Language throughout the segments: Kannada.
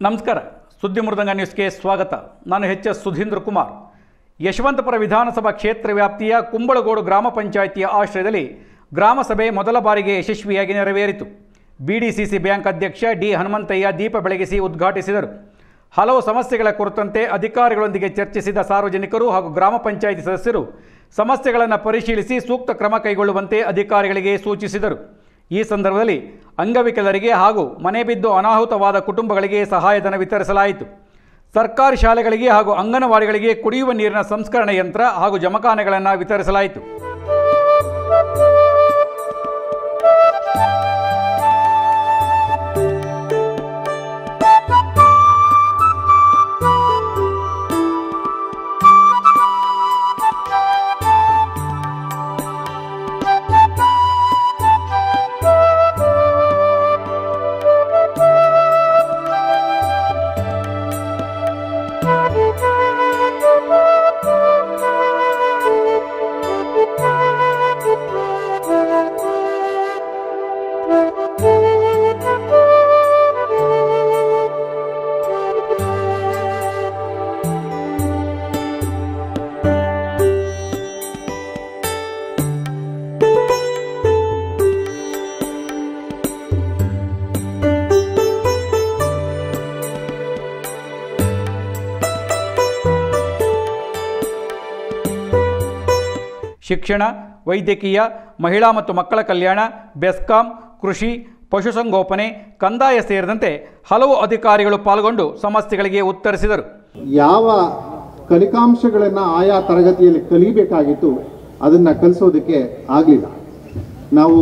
ನಮಸ್ಕಾರ ಸುದ್ದಿ ಮೃದಂಗ ನ್ಯೂಸ್ಗೆ ಸ್ವಾಗತ ನಾನು ಎಚ್ ಎಸ್ ಸುಧೀಂದ್ರ ಕುಮಾರ್ ಯಶವಂತಪುರ ವಿಧಾನಸಭಾ ಕ್ಷೇತ್ರ ವ್ಯಾಪ್ತಿಯ ಕುಂಬಳಗೋಡು ಗ್ರಾಮ ಪಂಚಾಯಿತಿಯ ಆಶ್ರಯದಲ್ಲಿ ಗ್ರಾಮ ಸಭೆ ಮೊದಲ ಬಾರಿಗೆ ಯಶಸ್ವಿಯಾಗಿ ನೆರವೇರಿತು ಬಿಡಿಸಿಸಿ ಬ್ಯಾಂಕ್ ಅಧ್ಯಕ್ಷ ಡಿ ಹನುಮಂತಯ್ಯ ದೀಪ ಬೆಳಗಿಸಿ ಉದ್ಘಾಟಿಸಿದರು ಹಲವು ಸಮಸ್ಯೆಗಳ ಕುರಿತಂತೆ ಅಧಿಕಾರಿಗಳೊಂದಿಗೆ ಚರ್ಚಿಸಿದ ಸಾರ್ವಜನಿಕರು ಹಾಗೂ ಗ್ರಾಮ ಪಂಚಾಯಿತಿ ಸದಸ್ಯರು ಸಮಸ್ಯೆಗಳನ್ನು ಪರಿಶೀಲಿಸಿ ಸೂಕ್ತ ಕ್ರಮ ಕೈಗೊಳ್ಳುವಂತೆ ಅಧಿಕಾರಿಗಳಿಗೆ ಸೂಚಿಸಿದರು ಈ ಸಂದರ್ಭದಲ್ಲಿ ಅಂಗವಿಕಲರಿಗೆ ಹಾಗೂ ಮನೆ ಬಿದ್ದು ಅನಾಹುತವಾದ ಕುಟುಂಬಗಳಿಗೆ ಸಹಾಯಧನ ವಿತರಿಸಲಾಯಿತು ಸರ್ಕಾರಿ ಶಾಲೆಗಳಿಗೆ ಹಾಗೂ ಅಂಗನವಾಡಿಗಳಿಗೆ ಕುಡಿಯುವ ನೀರಿನ ಸಂಸ್ಕರಣೆ ಯಂತ್ರ ಹಾಗೂ ಜಮಖಾನೆಗಳನ್ನು ವಿತರಿಸಲಾಯಿತು ಶಿಕ್ಷಣ ವೈದ್ಯಕೀಯ ಮಹಿಳಾ ಮತ್ತು ಮಕ್ಕಳ ಕಲ್ಯಾಣ ಬೆಸ್ಕಾಂ ಕೃಷಿ ಪಶುಸಂಗೋಪನೆ ಕಂದಾಯ ಸೇರಿದಂತೆ ಹಲವು ಅಧಿಕಾರಿಗಳು ಪಾಲ್ಗೊಂಡು ಸಮಸ್ಯೆಗಳಿಗೆ ಉತ್ತರಿಸಿದರು ಯಾವ ಕಲಿಕಾಂಶಗಳನ್ನು ಆಯಾ ತರಗತಿಯಲ್ಲಿ ಕಲಿಬೇಕಾಗಿತ್ತು ಅದನ್ನು ಕಲಿಸೋದಕ್ಕೆ ಆಗಲಿಲ್ಲ ನಾವು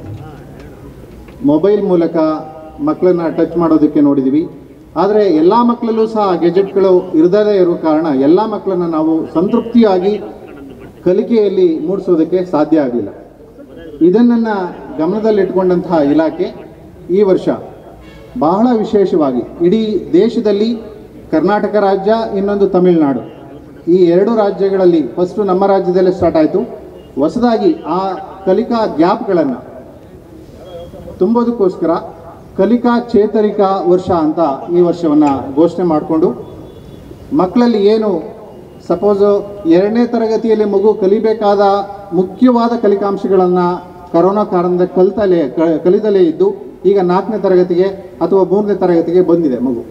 ಮೊಬೈಲ್ ಮೂಲಕ ಮಕ್ಕಳನ್ನ ಟಚ್ ಮಾಡೋದಕ್ಕೆ ನೋಡಿದ್ದೀವಿ ಆದರೆ ಎಲ್ಲ ಮಕ್ಕಳಲ್ಲೂ ಸಹ ಗೆಜೆಟ್ಗಳು ಇರದೇ ಇರೋ ಕಾರಣ ಎಲ್ಲ ಮಕ್ಕಳನ್ನ ನಾವು ಸಂತೃಪ್ತಿಯಾಗಿ ಕಲಿಕೆಯಲ್ಲಿ ಮೂಡಿಸೋದಕ್ಕೆ ಸಾಧ್ಯ ಆಗಲಿಲ್ಲ ಇದನ್ನು ಗಮನದಲ್ಲಿಟ್ಕೊಂಡಂತಹ ಇಲಾಖೆ ಈ ವರ್ಷ ಬಹಳ ವಿಶೇಷವಾಗಿ ಇಡೀ ದೇಶದಲ್ಲಿ ಕರ್ನಾಟಕ ರಾಜ್ಯ ಇನ್ನೊಂದು ತಮಿಳುನಾಡು ಈ ಎರಡು ರಾಜ್ಯಗಳಲ್ಲಿ ಫಸ್ಟು ನಮ್ಮ ರಾಜ್ಯದಲ್ಲೇ ಸ್ಟಾರ್ಟ್ ಆಯಿತು ಹೊಸದಾಗಿ ಆ ಕಲಿಕಾ ಗ್ಯಾಪ್ಗಳನ್ನು ತುಂಬೋದಕ್ಕೋಸ್ಕರ ಕಲಿಕಾ ಚೇತರಿಕಾ ವರ್ಷ ಅಂತ ಈ ವರ್ಷವನ್ನು ಘೋಷಣೆ ಮಾಡಿಕೊಂಡು ಮಕ್ಕಳಲ್ಲಿ ಏನು ಸಪೋಸು ಎರಡನೇ ತರಗತಿಯಲ್ಲಿ ಮಗು ಕಲಿಬೇಕಾದ ಮುಖ್ಯವಾದ ಕಲಿಕಾಂಶಗಳನ್ನು ಕರೋನಾ ಕಾರಣದಿಂದ ಕಲಿತಲೇ ಕ- ಕಲಿತಲೇ ಇದ್ದು ಈಗ ನಾಲ್ಕನೇ ತರಗತಿಗೆ ಅಥವಾ ಮೂರನೇ ತರಗತಿಗೆ ಬಂದಿದೆ ಮಗು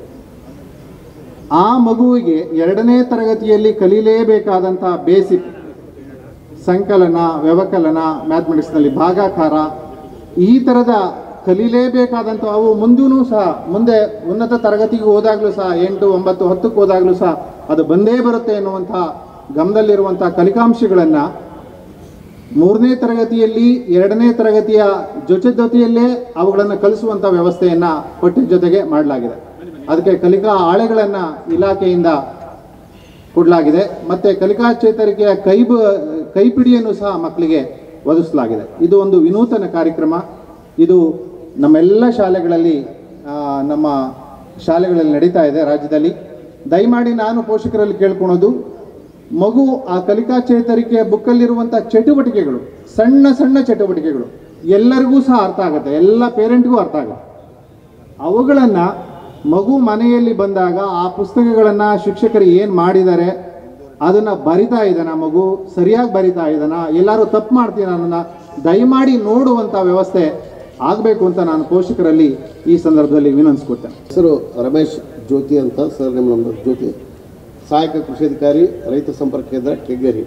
ಆ ಮಗುವಿಗೆ ಎರಡನೇ ತರಗತಿಯಲ್ಲಿ ಕಲೀಲೇಬೇಕಾದಂಥ ಬೇಸಿಕ್ ಸಂಕಲನ ವ್ಯವಕಲನ ಮ್ಯಾಥಮೆಟಿಕ್ಸ್ನಲ್ಲಿ ಭಾಗಾಕಾರ ಈ ಥರದ ಕಲೀಲೇಬೇಕಾದಂಥ ಅವು ಮುಂದೂ ಸಹ ಮುಂದೆ ಉನ್ನತ ತರಗತಿಗೆ ಹೋದಾಗಲೂ ಸಹ ಎಂಟು ಒಂಬತ್ತು ಹತ್ತಕ್ಕೆ ಹೋದಾಗಲೂ ಸಹ ಅದು ಬಂದೇ ಬರುತ್ತೆ ಎನ್ನುವಂಥ ಗಮನದಲ್ಲಿರುವಂಥ ಕಲಿಕಾಂಶಗಳನ್ನು ಮೂರನೇ ತರಗತಿಯಲ್ಲಿ ಎರಡನೇ ತರಗತಿಯ ಜೊತೆ ಜೊತೆಯಲ್ಲೇ ಅವುಗಳನ್ನು ಕಲಿಸುವಂಥ ವ್ಯವಸ್ಥೆಯನ್ನು ಪಠ್ಯದ ಜೊತೆಗೆ ಮಾಡಲಾಗಿದೆ ಅದಕ್ಕೆ ಕಲಿಕಾ ಆಳೆಗಳನ್ನು ಇಲಾಖೆಯಿಂದ ಕೊಡಲಾಗಿದೆ ಮತ್ತು ಕಲಿಕಾ ಚೇತರಿಕೆಯ ಕೈ ಬ- ಕೈಪಿಡಿಯನ್ನು ಸಹ ಮಕ್ಕಳಿಗೆ ಒದಗಿಸಲಾಗಿದೆ ಇದು ಒಂದು ವಿನೂತನ ಕಾರ್ಯಕ್ರಮ ಇದು ನಮ್ಮೆಲ್ಲ ಶಾಲೆಗಳಲ್ಲಿ ಆ, ನಮ್ಮ ಶಾಲೆಗಳಲ್ಲಿ ನಡೀತಾ ಇದೆ ರಾಜ್ಯದಲ್ಲಿ ದಯಮಾಡಿ ನಾನು ಪೋಷಕರಲ್ಲಿ ಕೇಳ್ಕೊಳೋದು ಮಗು ಆ ಕಲಿಕಾ ಚೇತರಿಕೆಯ ಬುಕ್ಕಲ್ಲಿರುವಂಥ ಚಟುವಟಿಕೆಗಳು ಸಣ್ಣ ಸಣ್ಣ ಚಟುವಟಿಕೆಗಳು ಎಲ್ಲರಿಗೂ ಸಹ ಅರ್ಥ ಆಗುತ್ತೆ ಎಲ್ಲ ಪೇರೆಂಟ್ಗೂ ಅರ್ಥ ಆಗುತ್ತೆ ಅವುಗಳನ್ನು ಮಗು ಮನೆಯಲ್ಲಿ ಬಂದಾಗ ಆ ಪುಸ್ತಕಗಳನ್ನು ಶಿಕ್ಷಕರು ಏನು ಮಾಡಿದ್ದಾರೆ ಅದನ್ನು ಬರಿತಾ ಇದ್ದಾನ ಮಗು ಸರಿಯಾಗಿ ಬರಿತಾ ಇದ್ದಾನ ಎಲ್ಲರೂ ತಪ್ಪು ಮಾಡ್ತೀನಿ ನನ್ನ ದಯಮಾಡಿ ನೋಡುವಂಥ ವ್ಯವಸ್ಥೆ ಆಗಬೇಕು ಅಂತ ನಾನು ಪೋಷಕರಲ್ಲಿ ಈ ಸಂದರ್ಭದಲ್ಲಿ ವಿನಂತಿಸ್ಕೊಡ್ತೇನೆ ಹೆಸರು ರಮೇಶ್ ಜ್ಯೋತಿ ಅಂತ ಸರ್ ನಿಮ್ಮ ನಂಬರ್ ಜ್ಯೋತಿ ಸಹಾಯಕ ಕೃಷಿ ಅಧಿಕಾರಿ ರೈತ ಸಂಪರ್ಕ ಕೇಂದ್ರ ಕೆಗ್ಗೇರಿ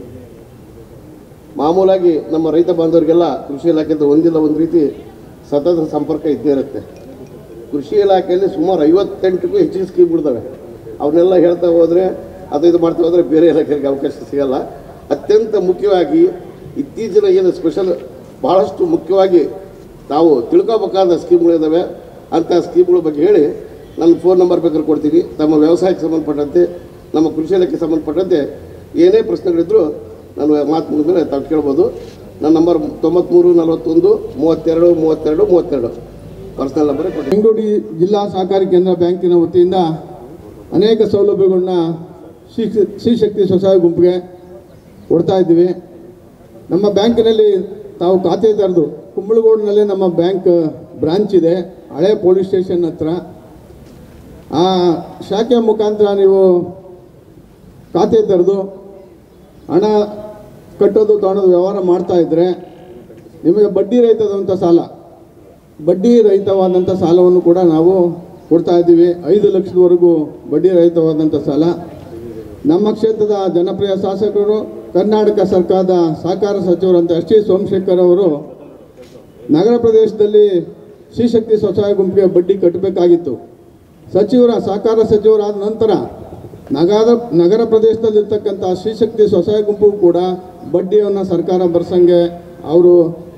ಮಾಮೂಲಾಗಿ ನಮ್ಮ ರೈತ ಬಾಂಧವರಿಗೆಲ್ಲ ಕೃಷಿ ಇಲಾಖೆಯಿಂದ ಒಂದಿಲ್ಲ ಒಂದು ರೀತಿ ಸತತ ಸಂಪರ್ಕ ಇದ್ದೇ ಇರುತ್ತೆ ಕೃಷಿ ಇಲಾಖೆಯಲ್ಲಿ ಸುಮಾರು ಐವತ್ತೆಂಟಕ್ಕೂ ಹೆಚ್ಚಿನ ಸ್ಕೀಮ್ಗಳಿದ್ದಾವೆ ಅವನ್ನೆಲ್ಲ ಹೇಳ್ತಾ ಹೋದರೆ ಅದು ಇದು ಮಾಡ್ತಾ ಹೋದರೆ ಬೇರೆ ಇಲಾಖೆಗೆ ಅವಕಾಶ ಸಿಗಲ್ಲ ಅತ್ಯಂತ ಮುಖ್ಯವಾಗಿ ಇತ್ತೀಚಿನ ಏನು ಸ್ಪೆಷಲ್ ಭಾಳಷ್ಟು ಮುಖ್ಯವಾಗಿ ನಾವು ತಿಳ್ಕೊಬೇಕಾದ ಸ್ಕೀಮ್ಗಳಿದ್ದಾವೆ ಅಂಥ ಸ್ಕೀಮ್ಗಳ ಬಗ್ಗೆ ಹೇಳಿ ನನ್ನ ಫೋನ್ ನಂಬರ್ ಬೇಕಾದ್ರೆ ಕೊಡ್ತೀನಿ ತಮ್ಮ ವ್ಯವಸಾಯಕ್ಕೆ ಸಂಬಂಧಪಟ್ಟಂತೆ ನಮ್ಮ ಕೃಷಿ ಇಲಾಖೆಗೆ ಸಂಬಂಧಪಟ್ಟಂತೆ ಏನೇ ಪ್ರಶ್ನೆಗಳಿದ್ದರೂ ನಾನು ಮಾತು ಮುಗಿದ ಮೇಲೆ ತಾವು ಕೇಳ್ಬೋದು ನನ್ನ ನಂಬರ್ ತೊಂಬತ್ತ್ಮೂರು ನಲವತ್ತೊಂದು ಮೂವತ್ತೆರಡು ಮೂವತ್ತೆರಡು ಮೂವತ್ತೆರಡು ಪರ್ಸನಲ್ ನಂಬರೇ ಕೊಡ್ತೀನಿ ಬೆಂಗಳೂರು ಜಿಲ್ಲಾ ಸಹಕಾರಿ ಕೇಂದ್ರ ಬ್ಯಾಂಕಿನ ವತಿಯಿಂದ ಅನೇಕ ಸೌಲಭ್ಯಗಳನ್ನ ಶ್ರೀ ಶ್ರೀಶಕ್ತಿ ಸ್ವಸಹಾಯ ಗುಂಪಿಗೆ ಕೊಡ್ತಾ ಇದ್ದೀವಿ ನಮ್ಮ ಬ್ಯಾಂಕಿನಲ್ಲಿ ತಾವು ಖಾತೆ ತೆರೆದು ಕುಂಬಳಗೋಡಿನಲ್ಲಿ ನಮ್ಮ ಬ್ಯಾಂಕ್ ಬ್ರಾಂಚ್ ಇದೆ ಹಳೆ ಪೊಲೀಸ್ ಸ್ಟೇಷನ್ ಹತ್ರ ಆ ಶಾಖೆ ಮುಖಾಂತರ ನೀವು ಖಾತೆ ತೆರೆದು ಹಣ ಕಟ್ಟೋದು ತೊಗೊಳೋದು ವ್ಯವಹಾರ ಮಾಡ್ತಾ ಇದ್ದರೆ ನಿಮಗೆ ಬಡ್ಡಿ ರಹಿತದಂಥ ಸಾಲ ಬಡ್ಡಿ ರಹಿತವಾದಂಥ ಸಾಲವನ್ನು ಕೂಡ ನಾವು ಕೊಡ್ತಾ ಇದ್ದೀವಿ ಐದು ಲಕ್ಷದವರೆಗೂ ಬಡ್ಡಿ ರಹಿತವಾದಂಥ ಸಾಲ ನಮ್ಮ ಕ್ಷೇತ್ರದ ಜನಪ್ರಿಯ ಶಾಸಕರು ಕರ್ನಾಟಕ ಸರ್ಕಾರದ ಸಹಕಾರ ಸಚಿವರಂತ ಎಸ್ ಟಿ ಸೋಮಶೇಖರ್ ಅವರು ನಗರ ಪ್ರದೇಶದಲ್ಲಿ ಶ್ರೀಶಕ್ತಿ ಸ್ವಸಹಾಯ ಗುಂಪಿಗೆ ಬಡ್ಡಿ ಕಟ್ಟಬೇಕಾಗಿತ್ತು ಸಚಿವರ ಸಹಕಾರ ಸಚಿವರಾದ ನಂತರ ನಗರ ನಗರ ಪ್ರದೇಶದಲ್ಲಿರ್ತಕ್ಕಂಥ ಶ್ರೀಶಕ್ತಿ ಸ್ವಸಹಾಯ ಗುಂಪು ಕೂಡ ಬಡ್ಡಿಯನ್ನು ಸರ್ಕಾರ ಬರ್ಸಂಗೆ ಅವರು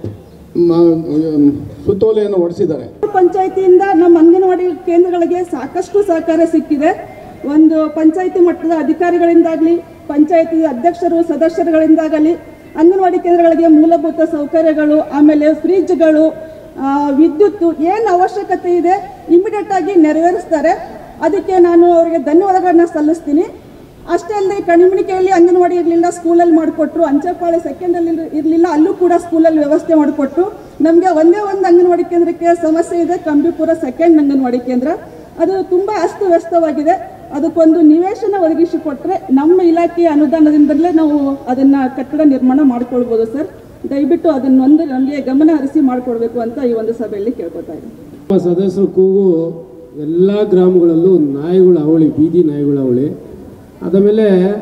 ಸುತ್ತೋಲೆಯನ್ನು ಹೊಡೆಸಿದ್ದಾರೆ ಪಂಚಾಯತಿಯಿಂದ ನಮ್ಮ ಅಂಗನವಾಡಿ ಕೇಂದ್ರಗಳಿಗೆ ಸಾಕಷ್ಟು ಸಹಕಾರ ಸಿಕ್ಕಿದೆ ಒಂದು ಪಂಚಾಯತಿ ಮಟ್ಟದ ಅಧಿಕಾರಿಗಳಿಂದಾಗಲಿ ಪಂಚಾಯತಿ ಅಧ್ಯಕ್ಷರು ಸದಸ್ಯರುಗಳಿಂದಾಗಲಿ ಅಂಗನವಾಡಿ ಕೇಂದ್ರಗಳಿಗೆ ಮೂಲಭೂತ ಸೌಕರ್ಯಗಳು ಆಮೇಲೆ ಫ್ರಿಜ್ಗಳು ಆ, ವಿದ್ಯುತ್ತು ಏನು ಅವಶ್ಯಕತೆ ಇದೆ ಇಮಿಡಿಯೇಟ್ ಆಗಿ ನೆರವೇರಿಸ್ತಾರೆ ಅದಕ್ಕೆ ನಾನು ಅವರಿಗೆ ಧನ್ಯವಾದಗಳನ್ನ ಸಲ್ಲಿಸ್ತೀನಿ ಅಷ್ಟೇ ಅಲ್ಲದೆ ಕಣಿಮಣಿಕೆಯಲ್ಲಿ ಅಂಗನವಾಡಿ ಇರಲಿಲ್ಲ ಸ್ಕೂಲಲ್ಲಿ ಮಾಡಿಕೊಟ್ರು ಅಂಚೆಪಾಳೆ ಸೆಕೆಂಡಲ್ಲಿ ಇರಲಿಲ್ಲ ಅಲ್ಲೂ ಕೂಡ ಸ್ಕೂಲಲ್ಲಿ ವ್ಯವಸ್ಥೆ ಮಾಡಿಕೊಟ್ರು ನಮಗೆ ಒಂದೇ ಒಂದು ಅಂಗನವಾಡಿ ಕೇಂದ್ರಕ್ಕೆ ಸಮಸ್ಯೆ ಇದೆ ಕಂಬಿಪುರ ಸೆಕೆಂಡ್ ಅಂಗನವಾಡಿ ಕೇಂದ್ರ ಅದು ತುಂಬ ಅಸ್ತವ್ಯಸ್ತವಾಗಿದೆ ಅದಕ್ಕೊಂದು ನಿವೇಶನ ಒದಗಿಸಿಕೊಟ್ರೆ ನಮ್ಮ ಇಲಾಖೆಯ ಅನುದಾನದಿಂದಲೇ ನಾವು ಅದನ್ನು ಕಟ್ಟಡ ನಿರ್ಮಾಣ ಮಾಡ್ಕೊಳ್ಬೋದು ಸರ್ ದಯವಿಟ್ಟು ಅದನ್ನೊಂದು ನಮಗೆ ಗಮನ ಹರಿಸಿ ಮಾಡಿಕೊಡ್ಬೇಕು ಅಂತ ಈ ಒಂದು ಸಭೆಯಲ್ಲಿ ಕೇಳ್ಕೊತಾ ಇದ್ದೀನಿ ನಮ್ಮ ಸದಸ್ಯರ ಕೂಗು ಎಲ್ಲ ಗ್ರಾಮಗಳಲ್ಲೂ ನಾಯಿಗಳ ಅವಳಿ ಬೀದಿ ನಾಯಿಗಳ ಅವಳಿ ಆದಮೇಲೆ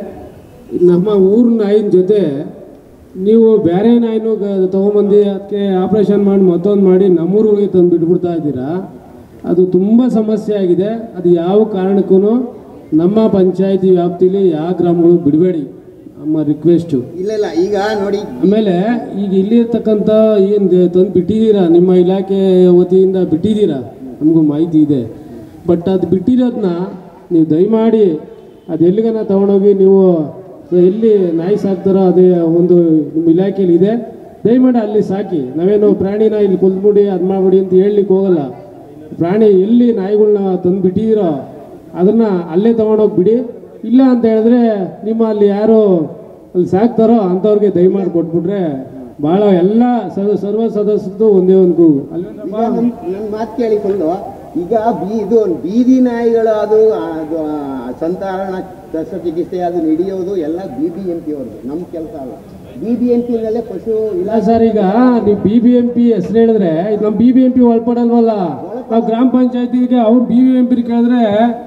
ನಮ್ಮ ಊರ ನಾಯಿನ ಜೊತೆ ನೀವು ಬೇರೆ ನಾಯಿನೂ ಗ- ತೊಗೊಂಬಂದು ಅದಕ್ಕೆ ಆಪ್ರೇಷನ್ ಮಾಡಿ ಮತ್ತೊಂದು ಮಾಡಿ ನಮ್ಮೂರಿಗೆ ತಂದು ಬಿಟ್ಬಿಡ್ತಾ ಇದ್ದೀರಾ ಅದು ತುಂಬ ಸಮಸ್ಯೆ ಆಗಿದೆ ಅದು ಯಾವ ಕಾರಣಕ್ಕೂ ನಮ್ಮ ಪಂಚಾಯತಿ ವ್ಯಾಪ್ತಿಲಿ ಯಾವ ಗ್ರಾಮಗಳು ಬಿಡಬೇಡಿ ನಮ್ಮ ರಿಕ್ವೆಸ್ಟು ಇಲ್ಲ ಇಲ್ಲ ಈಗ ನೋಡಿ ಆಮೇಲೆ ಈಗ ಇಲ್ಲಿರ್ತಕ್ಕಂಥ ಏನು ತಂದು ಬಿಟ್ಟಿದ್ದೀರಾ ನಿಮ್ಮ ಇಲಾಖೆ ವತಿಯಿಂದ ಬಿಟ್ಟಿದ್ದೀರಾ ನಮಗೂ ಮಾಹಿತಿ ಇದೆ ಬಟ್ ಅದು ಬಿಟ್ಟಿರೋದನ್ನ ನೀವು ದಯಮಾಡಿ ಅದು ಎಲ್ಲಿಗನ ತಗೊಂಡೋಗಿ ನೀವು ಎಲ್ಲಿ ನಾಯಿ ಸಾಕ್ತಾರೋ ಅದೇ ಒಂದು ನಿಮ್ಮ ಇಲಾಖೆಯಲ್ಲಿ ಇದೆ ದಯಮಾಡಿ ಅಲ್ಲಿ ಸಾಕಿ ನಾವೇನು ಪ್ರಾಣಿನ ಇಲ್ಲಿ ಕೊಲ್ಬಿಡಿ ಅದು ಮಾಡ್ಬಿಡಿ ಅಂತ ಹೇಳಲಿಕ್ಕೆ ಹೋಗಲ್ಲ ಪ್ರಾಣಿ ಎಲ್ಲಿ ನಾಯಿಗಳ್ನ ತಂದು ಬಿಟ್ಟಿದ್ದೀರೋ ಅದನ್ನು ಅಲ್ಲೇ ತಗೊಂಡೋಗಿ ಬಿಡಿ ಇಲ್ಲ ಅಂತ ಹೇಳಿದ್ರೆ ನಿಮ್ಮ ಅಲ್ಲಿ ಯಾರು ಅಲ್ಲಿ ಸಾಕ್ತಾರೋ ಅಂಥವ್ರಿಗೆ ದಯಮಾಡಿ ಕೊಟ್ಬಿಟ್ರೆ ಭಾಳ ಎಲ್ಲ ಸದ ಸರ್ವ ಸದಸ್ಯರದ್ದು ಒಂದೇ ಒಂದು ಕೂಗು ಅಲ್ಲಿ ಈಗ ನಮ್ ನನ್ನ ಮಾತು ಕೇಳಿಕೊಂಡು ಈಗ ಬೀ ಇದು ಬೀದಿ ನಾಯಿಗಳು ಅದು ಅದು ಆ, ಸಂತಾನ ಶಸ್ತ್ರಚಿಕಿತ್ಸೆ ಅದು ಹಿಡಿಯೋದು ಎಲ್ಲ ಬಿ ಬಿ ಎಂ ಪಿ ಅವ್ರದ್ದು ನಮ್ಮ ಕೆಲಸ ಅಲ್ಲ ಬಿ ಬಿ ಎಂ ಪಿನಲ್ಲೇ ಪಶು ಇಲ್ಲ ಇಲಾಖೆ ಸರ್ ಈಗ ನೀವು ಬಿ ಬಿ ಎಂ ಪಿ ಹೆಸರು ಹೇಳಿದ್ರೆ ಇದು ನಮ್ಮ ಬಿ ಬಿ ಎಂ ಪಿ ಒಳಪಡಲ್ವಲ್ಲ ನಾವು ಗ್ರಾಮ ಪಂಚಾಯತಿಗೆ ಅವ್ರು ಬಿ ಬಿ ಎಂ ಪಿ ಕೇಳಿದ್ರೆ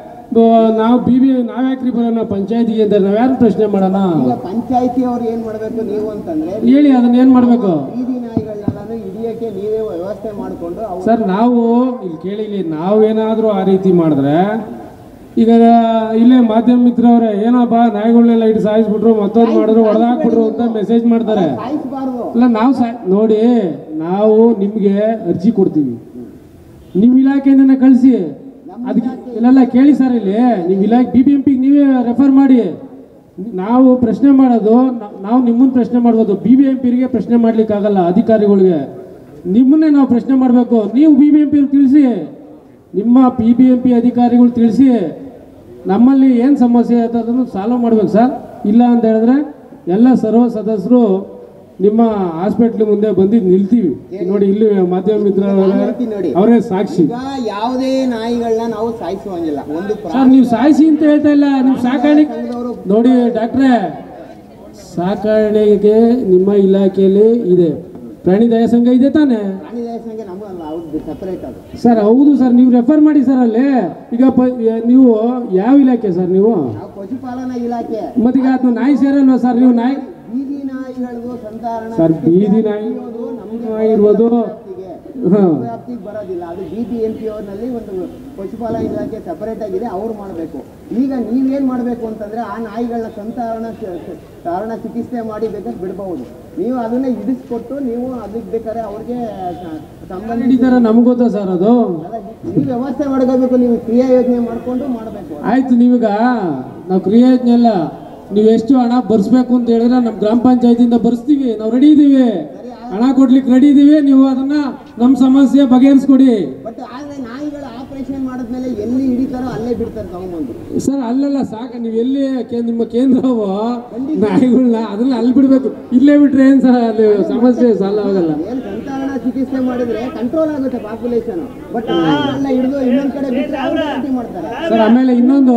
ಬ- ನಾವು ಬಿ ಬಿ ನಾವ್ ಯಾಕ್ರಿ ಬರೋಣ ಪಂಚಾಯತಿಗೆ ಅಂತ ನಾವ್ ಯಾರು ಪ್ರಶ್ನೆ ಮಾಡೋಣ ಈಗ ಪಂಚಾಯತಿ ಅವ್ರು ಏನ್ ಮಾಡಬೇಕು ನೀವು ಅಂತಂದ್ರೆ ಹೇಳಿ ಅದನ್ನ ಏನ್ ಮಾಡ್ಬೇಕು ಬೀದಿ ನಾಯಿಗಳನ್ನೆಲ್ಲ ಹಿಡಿಯಕ್ಕೆ ನೀವೇ ವ್ಯವಸ್ಥೆ ಮಾಡಿಕೊಂಡು ಅವ್ರು ಸರ್ ನಾವು ಇಲ್ಲಿ ಕೇಳಿ ಇಲ್ಲಿ ನಾವೇನಾದ್ರೂ ಆ ರೀತಿ ಮಾಡಿದ್ರೆ ಈಗ ಇಲ್ಲೇ ಮಾಧ್ಯಮ ಮಿತ್ರವ್ರೆ ಏನೋ ಬಾ ನಾಯಿಗಳನ್ನೆಲ್ಲ ಇಟ್ಟು ಸಾಯಿಸ್ಬಿಟ್ರು ಮತ್ತೊಂದು ಮಾಡಿದ್ರು ಹೊಡೆದಾಕ್ಬಿಟ್ರು ಅಂತ ಮೆಸೇಜ್ ಮಾಡ್ತಾರೆ ಸಾಯಿಸಬಾರ್ದು ಅಲ್ಲ ನಾವು ಸಾ ನೋಡಿ ನಾವು ನಿಮಗೆ ಅರ್ಜಿ ಕೊಡ್ತೀವಿ ನಿಮ್ಮ ಇಲಾಖೆಯಿಂದನೇ ಕಳಿಸಿ ಅದಕ್ಕೆ ಇಲ್ಲೆಲ್ಲ ಕೇಳಿ ಸರ್ ಇಲ್ಲಿ ನೀವು ಇಲಾಖೆ ಬಿ ಬಿ ಎಂ ಪಿಗೆ ನೀವೇ ರೆಫರ್ ಮಾಡಿ ನಾವು ಪ್ರಶ್ನೆ ಮಾಡೋದು ನಾ- ನಾವು ನಿಮ್ಮನ್ನ ಪ್ರಶ್ನೆ ಮಾಡ್ಬೋದು ಬಿ ಬಿ ಎಂ ಪಿಗೆ ಪ್ರಶ್ನೆ ಮಾಡ್ಲಿಕ್ಕಾಗಲ್ಲ ಅಧಿಕಾರಿಗಳಿಗೆ ನಿಮ್ಮನ್ನೇ ನಾವು ಪ್ರಶ್ನೆ ಮಾಡಬೇಕು ನೀವು ಬಿ ಬಿ ಎಂ ಪಿ ತಿಳಿಸಿ ನಿಮ್ಮ ಪಿ ಬಿ ಎಂ ಪಿ ಅಧಿಕಾರಿಗಳು ತಿಳಿಸಿ ನಮ್ಮಲ್ಲಿ ಏನು ಸಮಸ್ಯೆ ಐತೆ ಅದನ್ನು ಸಾಲ್ವ್ ಮಾಡ್ಬೇಕು ಸರ್ ಇಲ್ಲ ಅಂತ ಹೇಳಿದ್ರೆ ಎಲ್ಲ ಸರ್ವ ಸದಸ್ಯರು ನಿಮ್ಮ ಹಾಸ್ಪಿಟ್ಲ್ ಮುಂದೆ ಬಂದಿದ್ದು ನಿಲ್ತೀವಿ ನೋಡಿ ಇಲ್ಲಿ ಮಾಧ್ಯಮ ಮಿತ್ರ ನಾನು ಹೇಳ್ತೀನಿ ನೋಡಿ. ಅವರೇ ಸಾಕ್ಷಿ ಈಗ ಯಾವುದೇ ನಾಯಿಗಳನ್ನ ನಾವು ಸಾಯಿಸುವಂಗಿಲ್ಲ ಒಂದು ಸರ್ ಪ್ರಾಣಿ ನೀವು ಸಾಯಿಸಿ ಅಂತ ಹೇಳ್ತಾ ಇಲ್ಲ ನೀವು ಸಾಕಾಣಿಕೆ ಸಂಘದವರು ನೋಡಿ ಡಾಕ್ಟ್ರೇ ಸಾಕಾಣಿಕೆ ನಿಮ್ಮ ಇಲಾಖೆಯಲ್ಲಿ ಇದೆ ಪ್ರಾಣಿ ದಯಾ ಸಂಘ ಇದೆ ತಾನೇ ಪ್ರಾಣಿ ದಯಾ ಸಂಘ ನಮಗಲ್ಲ ಅವ್ರದ್ದು ಸಪರೇಟ್ ಅದು ಸರ್ ಹೌದು ಸರ್ ನೀವು ರೆಫರ್ ಮಾಡಿ ಸರ್ ಅಲ್ಲಿ ಈಗ ಪ ನೀವು ಯಾವ ಇಲಾಖೆ ಸರ್ ನೀವು ನಾವು ಪಶುಪಾಲನಾ ಇಲಾಖೆ ಮತ್ತೀಗ ಅದು ನಾಯಿ ಸೇರಲ್ವಾ ಸರ್ ನೀವು ನಾಯಿ ಬೀದಿ ನಾಯಿಗಳದು ಸಂತಾರಣ ಸರ್ ಬೀದಿ ನಾಯಿ ನಾಯಿ ಇರ್ಬೋದು ವ್ಯಾಪ್ತಿಗೆ ಹಾಂ ವ್ಯಾಪ್ತಿಗೆ ಬರೋದಿಲ್ಲ ಅದು ಬಿ ಬಿ ಎಂ ಪಿ ಅವ್ರನಲ್ಲಿ ಒಂದು ಪಶುಪಾಲನಾ ಇಲಾಖೆ ಸಪರೇಟ್ ಆಗಿದೆ ಅವ್ರು ಮಾಡಬೇಕು ಈಗ ನೀವೇನು ಮಾಡಬೇಕು ಅಂತಂದ್ರೆ ಆ ನಾಯಿಗಳನ್ನ ಸಂತಾರಣ ಕಾರಣ ಚಿಕಿತ್ಸೆ ಮಾಡಿ ಬೇಕಾದ್ರೆ ಬಿಡಬಹುದು ನೀವು ಅದನ್ನ ಇಡಿಸ್ಕೊಟ್ಟು ನೀವು ಅದಕ್ಕೆ ಬೇಕಾದ್ರೆ ಅವ್ರಿಗೆ ಸ- ಸಂಬಂಧಿಸಿದ ಹಿಡಿತಾರ ನಮ್ಗೆ ಗೊತ್ತಾ ಸರ್ ಅದು ನೀವು ವ್ಯವಸ್ಥೆ ಮಾಡ್ಕೋಬೇಕು ನೀವು ಕ್ರಿಯಾ ಯೋಜನೆ ಮಾಡ್ಕೊಂಡು ಮಾಡಬೇಕು ಆಯ್ತು ನೀವೀಗ ನಾವು ಕ್ರಿಯಾಜ್ಞೆ ಅಲ್ಲ ನೀವು ಎಷ್ಟು ಹಣ ಬರ್ಸ್ಬೇಕು ಅಂತ ಹೇಳಿದ್ರೆ ನಮ್ಮ ಗ್ರಾಮ ಪಂಚಾಯತಿಯಿಂದ ಬರ್ಸ್ತೀವಿ ನಾವು ರೆಡಿ ಇದ್ದೀವಿ ಹಣ ಕೊಡ್ಲಿಕ್ಕೆ ರೆಡಿ ಇದ್ದೀವಿ ನೀವು ಅದನ್ನ ನಮ್ಮ ಸಮಸ್ಯೆ ಬಗೆಹರಿಸ್ಕೊಡಿ ಬಟ್ ಆದ್ರೆ ನಾಯಿಗಳು ಆಪರೇಷನ್ ಮಾಡಿದ್ಮೇಲೆ ಎಲ್ಲಿ ಹಿಡಿತಾರೋ ಅಲ್ಲೇ ಬಿಡ್ತಾರೆ ತಗೊಂಬಂದು ಸರ್ ಅಲ್ಲೆಲ್ಲ ಸಾಕ ನೀವು ಎಲ್ಲಿ ಕೇ- ನಿಮ್ಮ ಕೇಂದ್ರವು ನಾಯಿಗಳನ್ನ ಅದನ್ನ ಅಲ್ಲಿ ಬಿಡ್ಬೇಕು ಇಲ್ಲೇ ಬಿಟ್ರೆ ಏನ್ ಸರ್ ಅಲ್ಲಿ ಸಮಸ್ಯೆ ಸಾಲ ಆಗಲ್ಲ ಏನು ಸಂತಾರಣ ಚಿಕಿತ್ಸೆ ಮಾಡಿದ್ರೆ ಕಂಟ್ರೋಲ್ ಆಗುತ್ತೆ ಪಾಪ್ಯುಲೇಷನ್ ಬಟ್ ಎಲ್ಲ ಹಿಡಿದು ಇನ್ನೊಂದ್ ಕಡೆ ಬಿಟ್ಟರೆ ಅವ್ರು ಗಲಾಟೆ ಮಾಡ್ತಾರೆ ಸರ್ ಆಮೇಲೆ ಇನ್ನೊಂದು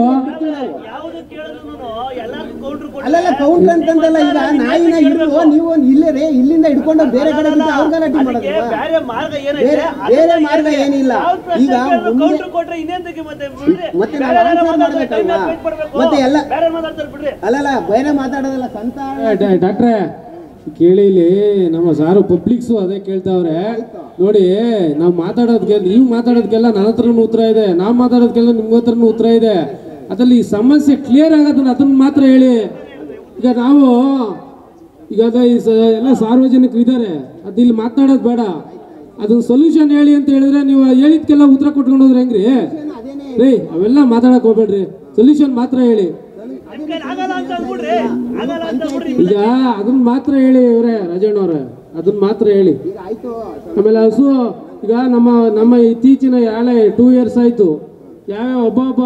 ಅಲ್ಲಲ್ಲ ಕೌಂಟರ್ ಅಂತಂದಲ್ಲ ಈಗ ನಾಯಿನ ಹಿಡಿದು ನೀವು ಒಂದ್ ಇಲ್ಲೇ ರೇ ಇಲ್ಲಿಂದ ಹಿಡ್ಕೊಂಡು ಬೇರೆ ಕಡೆ ಬಿಟ್ಟು ಅವ್ರು ಗಲಾಟೆ ಮಾಡೋದಲ್ವಾ ಬೇರೆ ಮಾರ್ಗ ಬೇರೆ ಏನೈತೆ ಬೇರೆ ಮಾರ್ಗ ಏನಿಲ್ಲ ಈಗ ಮುಂದೆ ಕೌಂಟರ್ ಕೊಟ್ರೆ ಇನ್ನೇಂತಕ್ಕೆ ಮತ್ತೆ ಬಿಡ್ರಿ ಮತ್ತೆ ನಾವು ಬೇರೆ ಯಾರೋ answer ಮಾತಾಡ್ತಾರೆ, time ಮಾಡ್ಬೇಕಲ್ವಾ? wait ಮಾಡ್ಬೇಕು. ಮತ್ತೆ ಎಲ್ಲ- ಬೇರೆ ಮಾತಾಡ್ತಾರೆ ಬಿಡ್ರಿ ಅಲ್ಲಲ್ಲ ಬೇರೆ ಮಾತಾಡೋದಲ್ಲ ಸಂತಾನ ಏ, ಡಾ- ಡಾಕ್ಟ್ರೇ ಕೇಳಿ ಇಲ್ಲಿ ನಮ್ಮ ಸಾರು ಪಬ್ಲಿಕ್ಸು ಅದೇ ಕೇಳ್ತಾವ್ರೆ ನೋಡಿ ನಾವು ಮಾತಾಡೋದಕ್ಕೆ ನೀವು ಮಾತಾಡೋದಕ್ಕೆಲ್ಲ ನನ್ನ ಹತ್ರನೂ ಉತ್ತರ ಇದೆ ನಾವು ಮಾತಾಡೋದಕ್ಕೆಲ್ಲ ನಿಮ್ಮ ಹತ್ರನೂ ಉತ್ತರ ಇದೆ ಅದರಲ್ಲಿ ಈ ಸಮಸ್ಯೆ ಕ್ಲಿಯರ್ ಆಗೋದನ್ನ ಅದನ್ನ ಮಾತ್ರ ಹೇಳಿ ಈಗ ನಾವು ಈಗ ಅದ ಈ ಸ- ಎಲ್ಲ ಸಾರ್ವಜನಿಕರು ಇದ್ದಾರೆ ಅದು ಇಲ್ಲಿ ಮಾತನಾಡೋದು ಬೇಡ ಅದನ್ನ ಸೊಲ್ಯೂಷನ್ ಹೇಳಿ ಅಂತ ಹೇಳಿದ್ರೆ ನೀವು ಹೇಳಿದ್ಕೆಲ್ಲ ಉತ್ತರ ಕೊಟ್ಕೊಂಡು ಹೋದ್ರೆ ಹೆಂಗ್ರಿ ರೀ ಅವೆಲ್ಲ ಮಾತಾಡಕ್ ಹೋಗ್ಬೇಡ್ರಿ ಸೊಲ್ಯೂಷನ್ ಮಾತ್ರ ಹೇಳಿ ಆಗಲ್ಲ ಅಂತ ಅಂದ್ಬಿಡ್ರಿ ಆಗಲ್ಲ ಅಂತ ಬಿಡ್ರಿ ಈಗ ಅದನ್ನ ಮಾತ್ರ ಹೇಳಿ ಇವ್ರೆ ರಾಜಣ್ಣವ್ರೆ ಅದನ್ನ ಮಾತ್ರ ಹೇಳಿ ಈಗ ಆಯ್ತು ಆಮೇಲೆ ಹಸು ಈಗ ನಮ್ಮ ನಮ್ಮ ಇತ್ತೀಚಿನ ಯಾಳೆ ಟೂ ಇಯರ್ಸ್ ಆಯ್ತು ಯಾವ್ಯಾವ ಒಬ್ಬೊಬ್ಬ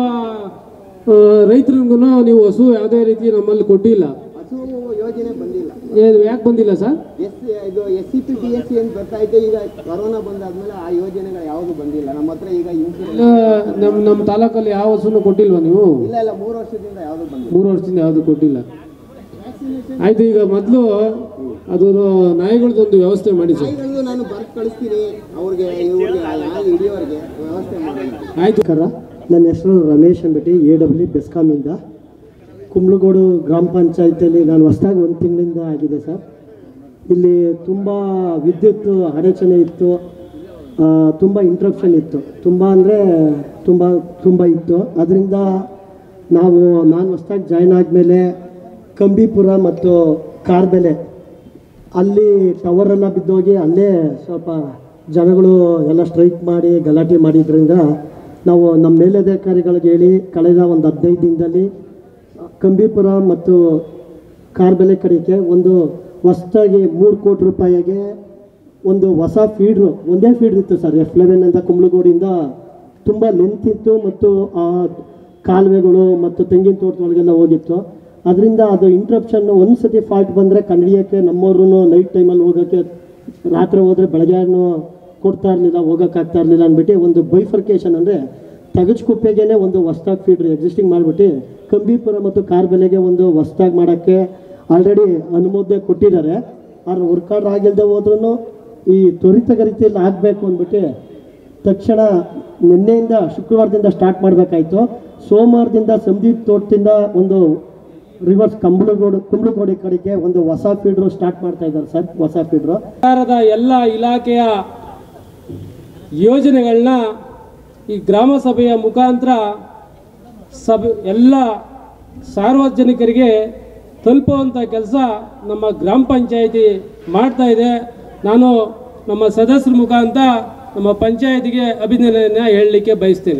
ರೈತರಿಗೂ ನೀವು ಹಸು ಯಾವುದೇ ರೀತಿ ನಮ್ಮಲ್ಲಿ ಕೊಟ್ಟಿಲ್ಲ ಹಸು ಯೋಜನೆ ಬಂದಿಲ್ಲ ಏ- ಯಾಕೆ ಬಂದಿಲ್ಲ ಸರ್ ಎಸ್ ಇದು S C P D S C ಅಂತ ಬರ್ತಾ ಇದೆ ಈಗ ಕೊರೋನಾ ಬಂದಾದ್ಮೇಲೆ ಆ ಯೋಜನೆಗಳು ಯಾವುದು ಬಂದಿಲ್ಲ ನಮ್ಮ ಹತ್ರ ಈಗ ಇನ್ಸೂರೆನ್ಸ್ ಇಲ್ಲ ನಮ್ಮ ನಮ್ಮ ತಾಲೂಕಲ್ಲಿ ಯಾವ ಹಸುನು ಕೊಟ್ಟಿಲ್ವಾ ನೀವು ಇಲ್ಲ ಇಲ್ಲ ಮೂರು ವರ್ಷದಿಂದ ಯಾವುದು ಬಂದಿಲ್ಲ ಮೂರು ವರ್ಷದಿಂದ ಯಾವುದು ಕೊಟ್ಟಿಲ್ಲ ಆಯ್ತು ಈಗ ಮೊದಲು ಅದು ನಾಯಿಗಳದೊಂದು ವ್ಯವಸ್ಥೆ ಮಾಡಿ ಸರ್ ನಾಯಿಗಳು ನಾನು ಬರ್ದು ಕಳಿಸ್ತೀನಿ ಅವ್ರಿಗೆ ಇವ್ರಿಗೆ ಯಾವ ಹಿಡಿಯೋರಿಗೆ ವ್ಯವಸ್ಥೆ ಮಾಡಿ ಆಯ್ತು ನಮಸ್ಕಾರ ನನ್ನ ಹೆಸರು ರಮೇಶ್ ಅಂದ್ಬಿಟ್ಟು ಎ ಡಬ್ಲ್ಯೂ ಬೆಸ್ಕಾಮಿಂದ ಕುಂಬ್ಳಗೋಡು ಗ್ರಾಮ ಪಂಚಾಯತಿಯಲ್ಲಿ ನಾನು ಹೊಸದಾಗಿ ಒಂದು ತಿಂಗಳಿಂದ ಆಗಿದೆ ಸರ್ ಇಲ್ಲಿ ತುಂಬ ವಿದ್ಯುತ್ ಅಡಚಣೆ ಇತ್ತು ಆ, ತುಂಬ ಇಂಟ್ರಪ್ಷನ್ ಇತ್ತು ತುಂಬ ಅಂದರೆ ತುಂಬ ತುಂಬ ಇತ್ತು ಅದರಿಂದ ನಾವು ನಾನು ಹೊಸದಾಗಿ ಜಾಯ್ನ್ ಆದಮೇಲೆ ಕಂಬಿಪುರ ಮತ್ತು ಕಾರ್ಬೆಲೆ ಅಲ್ಲಿ ಟವರ್ ಎಲ್ಲ ಬಿದ್ದೋಗಿ ಅಲ್ಲೇ ಸ್ವಲ್ಪ ಜನಗಳು ಎಲ್ಲ ಸ್ಟ್ರೈಕ್ ಮಾಡಿ ಗಲಾಟೆ ಮಾಡಿದ್ರಿಂದ ನಾವು ನಮ್ಮ ಮೇಲಧಿಕಾರಿಗಳಿಗೆ ಹೇಳಿ ಕಳೆದ ಒಂದು ಹದಿನೈದು ದಿನದಲ್ಲಿ ಕಂಬಿಪುರ ಮತ್ತು ಕಾರ್ಬೆಲೆ ಕಡೆಗೆ ಒಂದು ಹೊಸದಾಗಿ ಮೂರು ಕೋಟಿ ರೂಪಾಯಿಗೆ ಒಂದು ಹೊಸ ಫೀಡ್ರು ಒಂದೇ ಫೀಡ್ರ್ ಇತ್ತು ಸರ್ ಎಫ್ ಲೆವೆನ್ ಅಂತ ಕುಂಬ್ಳಗೋಡಿಂದ ತುಂಬ ಲೆಂತ್ ಇತ್ತು ಮತ್ತು ಆ ಕಾಲುವೆಗಳು ಮತ್ತು ತೆಂಗಿನ ತೋಟದೊಳಗೆಲ್ಲ ಹೋಗಿತ್ತು ಅದರಿಂದ ಅದು ಇಂಟ್ರಪ್ಷನ್ ಒಂದು ಸತಿ ಫಾಲ್ಟ್ ಬಂದರೆ ಕಂಡಿಡಿಯೋಕ್ಕೆ ನಮ್ಮವ್ರು ನೈಟ್ ಟೈಮಲ್ಲಿ ಹೋಗೋಕ್ಕೆ ರಾತ್ರಿ ಹೋದರೆ ಬೆಳಗ್ಗೆನೂ ಕೊಡ್ತಾ ಇರಲಿಲ್ಲ ಹೋಗೋಕ್ಕಾಗ್ತಾ ಇರಲಿಲ್ಲ ಅಂದ್ಬಿಟ್ಟು ಒಂದು ಬೈಫರ್ಕೇಷನ್ ಅಂದರೆ ತಗಚ್ಕುಪ್ಪೆಗೇನೆ ಒಂದು ಹೊಸ್ದಾಗಿ ಫೀಡ್ರ್ ಎಕ್ಸಿಸ್ಟಿಂಗ್ ಮಾಡಿಬಿಟ್ಟು ಕಂಬಿಪುರ ಮತ್ತು ಕಾರ್ಬೆಲೆಗೆ ಒಂದು ಹೊಸ್ದಾಗಿ ಮಾಡೋಕ್ಕೆ ಆಲ್ರೆಡಿ ಅನುಮೋದನೆ ಕೊಟ್ಟಿದ್ದಾರೆ ಆದ್ರೆ ವರ್ಕ್ ಆರ್ಡರ್ ಆಗಿಲ್ಲದೆ ಹೋದ್ರೂ ಈ ತ್ವರಿತಗತಿಯಲ್ಲಿ ಆಗಬೇಕು ಅಂದ್ಬಿಟ್ಟು ತಕ್ಷಣ ನಿನ್ನೆಯಿಂದ ಶುಕ್ರವಾರದಿಂದ ಸ್ಟಾರ್ಟ್ ಮಾಡಬೇಕಾಯ್ತು ಸೋಮವಾರದಿಂದ ಸಂದೀಪ್ ತೋಟದಿಂದ ಒಂದು ರಿವರ್ಸ್ ಕಂಬಳಗೋಡು ಕುಂಬಳಗೋಡಿ ಕಡೆಗೆ ಒಂದು ಹೊಸ ಫೀಡ್ರು ಸ್ಟಾರ್ಟ್ ಮಾಡ್ತಾ ಇದ್ದಾರೆ ಸರ್ ಹೊಸ ಫೀಡ್ರು ಸರ್ಕಾರದ ಎಲ್ಲ ಇಲಾಖೆಯ ಯೋಜನೆಗಳನ್ನ ಈ ಗ್ರಾಮ ಸಭೆಯ ಮುಖಾಂತರ ಸಭೆ ಎಲ್ಲ ಸಾರ್ವಜನಿಕರಿಗೆ ತಲುಪುವಂಥ ಕೆಲಸ ನಮ್ಮ ಗ್ರಾಮ ಪಂಚಾಯಿತಿ ಮಾಡ್ತಾ ಇದೆ ನಾನು ನಮ್ಮ ಸದಸ್ಯರ ಮುಖಾಂತರ ನಮ್ಮ ಪಂಚಾಯತಿಗೆ ಅಭಿನಂದನೆಯನ್ನು ಹೇಳಲಿಕ್ಕೆ ಬಯಸ್ತೇನೆ